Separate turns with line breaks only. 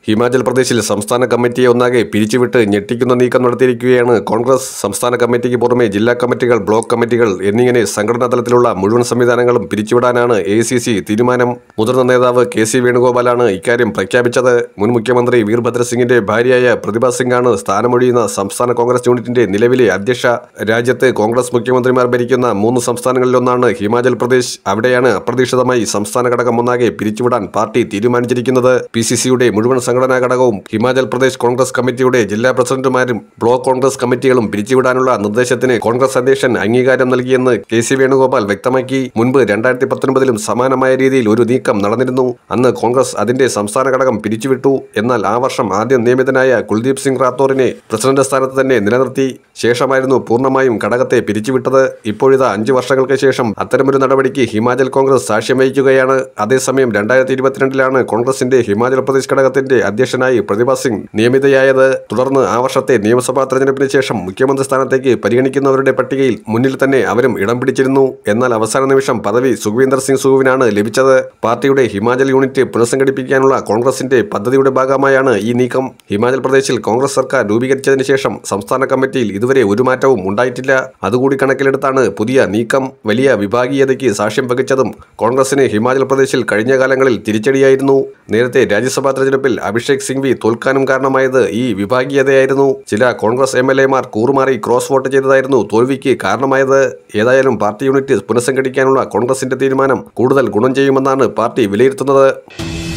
ഹിമാചൽ പ്രദേശിൽ സംസ്ഥാന കമ്മിറ്റിയെ ഒന്നാകെ പിരിച്ചുവിട്ട് ഞെട്ടിക്കുന്ന നീക്കം നടത്തിയിരിക്കുകയാണ് കോൺഗ്രസ് സംസ്ഥാന കമ്മിറ്റിക്ക് പുറമെ ജില്ലാ കമ്മിറ്റികൾ ബ്ലോക്ക് കമ്മിറ്റികൾ എന്നിങ്ങനെ സംഘടനാ തലത്തിലുള്ള മുഴുവൻ സംവിധാനങ്ങളും പിരിച്ചുവിടാനാണ് എ തീരുമാനം മുതിർന്ന നേതാവ് കെ സി വേണുഗോപാലാണ് ഇക്കാര്യം പ്രഖ്യാപിച്ചത് മുൻ മുഖ്യമന്ത്രി വീർഭദ്ര സിംഗിന്റെ ഭാര്യയായ പ്രതിഭ സിംഗാണ് സ്ഥാനമൊഴിയുന്ന സംസ്ഥാന കോൺഗ്രസ് യൂണിറ്റിന്റെ നിലവിലെ അധ്യക്ഷ രാജ്യത്ത് കോൺഗ്രസ് മുഖ്യമന്ത്രിമാർ ഭരിക്കുന്ന മൂന്ന് സംസ്ഥാനങ്ങളിലൊന്നാണ് ഹിമാചൽ പ്രദേശ് അവിടെയാണ് അപ്രതീക്ഷിതമായി സംസ്ഥാന ഘടകം ഒന്നാകെ പിരിച്ചുവിടാൻ പാർട്ടി തീരുമാനിച്ചിരിക്കുന്നത് പി സി സിയുടെ മുഴുവൻ സംഘടനാ ഘടകവും ഹിമാചൽ പ്രദേശ് കോൺഗ്രസ് കമ്മിറ്റിയുടെ ജില്ലാ പ്രസിഡന്റുമാരും ബ്ലോക്ക് കോൺഗ്രസ് കമ്മിറ്റികളും പിരിച്ചുവിടാനുള്ള നിർദ്ദേശത്തിന് കോൺഗ്രസ് അധ്യക്ഷൻ അംഗീകാരം നൽകിയെന്ന് കെ സി വേണുഗോപാൽ വ്യക്തമാക്കി മുൻപ് രണ്ടായിരത്തി പത്തൊൻപതിലും സമാനമായ രീതിയിൽ ഒരു നീക്കം നടന്നിരുന്നു അന്ന് കോൺഗ്രസ് അതിന്റെ സംസ്ഥാന ഘടകം പിരിച്ചുവിട്ടു എന്നാൽ ആ വർഷം ആദ്യം നിയമിതനായ കുൽദീപ് സിംഗ് റാത്തോറിനെ പ്രസിഡന്റ് സ്ഥാനത്ത് തന്നെ നിലനിർത്തി ശേഷമായിരുന്നു പൂർണ്ണമായും ഘടകത്തെ പിരിച്ചുവിട്ടത് ഇപ്പോഴിതാ അഞ്ചു വർഷങ്ങൾക്ക് ശേഷം അത്തരമൊരു നടപടിക്ക് ഹിമാചൽ കോൺഗ്രസ് സാക്ഷ്യം വഹിക്കുകയാണ് അതേസമയം രണ്ടായിരത്തി ഇരുപത്തിരണ്ടിലാണ് കോൺഗ്രസിന്റെ ഹിമാചൽ പ്രദേശ് ഘടകത്തിന്റെ അധ്യക്ഷനായി പ്രതിഭ സിംഗ് നിയമിതയായത് തുടർന്ന് ആ വർഷത്തെ നിയമസഭാ തെരഞ്ഞെടുപ്പിന് ശേഷം മുഖ്യമന്ത്രി സ്ഥാനത്തേക്ക് പരിഗണിക്കുന്നവരുടെ പട്ടികയിൽ മുന്നിൽ തന്നെ അവരും ഇടം പിടിച്ചിരുന്നു എന്നാൽ അവസാന നിമിഷം പദവി സുഖ്വീന്ദർ സിംഗ് സുഖുവിനാണ് ലഭിച്ചത് പാർട്ടിയുടെ ഹിമാചൽ യൂണിറ്റ് പുനഃസംഘടിപ്പിക്കാനുള്ള കോൺഗ്രസിന്റെ പദ്ധതിയുടെ ഭാഗമായാണ് ഈ നീക്കം ഹിമാചൽ പ്രദേശിൽ കോൺഗ്രസ് സർക്കാർ രൂപീകരിച്ചതിന് ശേഷം സംസ്ഥാന കമ്മിറ്റിയിൽ ഇതുവരെ ഒരു മാറ്റവും ഉണ്ടായിട്ടില്ല അതുകൂടി കണക്കിലെടുത്താണ് പുതിയ നീക്കം വലിയ വിഭാഗീയതയ്ക്ക് സാക്ഷ്യം വഹിച്ചതും കോൺഗ്രസിന് ഹിമാചൽ പ്രദേശിൽ കഴിഞ്ഞ കാലങ്ങളിൽ തിരിച്ചടിയായിരുന്നു നേരത്തെ രാജ്യസഭാ തെരഞ്ഞെടുപ്പിൽ അഭിഷേക് സിംഗ്വി തോൽക്കാനും കാരണമായത് ഈ വിഭാഗീയതയായിരുന്നു ചില കോൺഗ്രസ് എം എൽ എമാർ കൂറുമാറി ക്രോസ് വോട്ട് ചെയ്തതായിരുന്നു തോൽവിക്ക് കാരണമായത് ഏതായാലും പാർട്ടി യൂണിറ്റ് പുനഃസംഘടിക്കാനുള്ള കോൺഗ്രസിന്റെ തീരുമാനം കൂടുതൽ ഗുണം ചെയ്യുമെന്നാണ് പാർട്ടി വിലയിരുത്തുന്നത്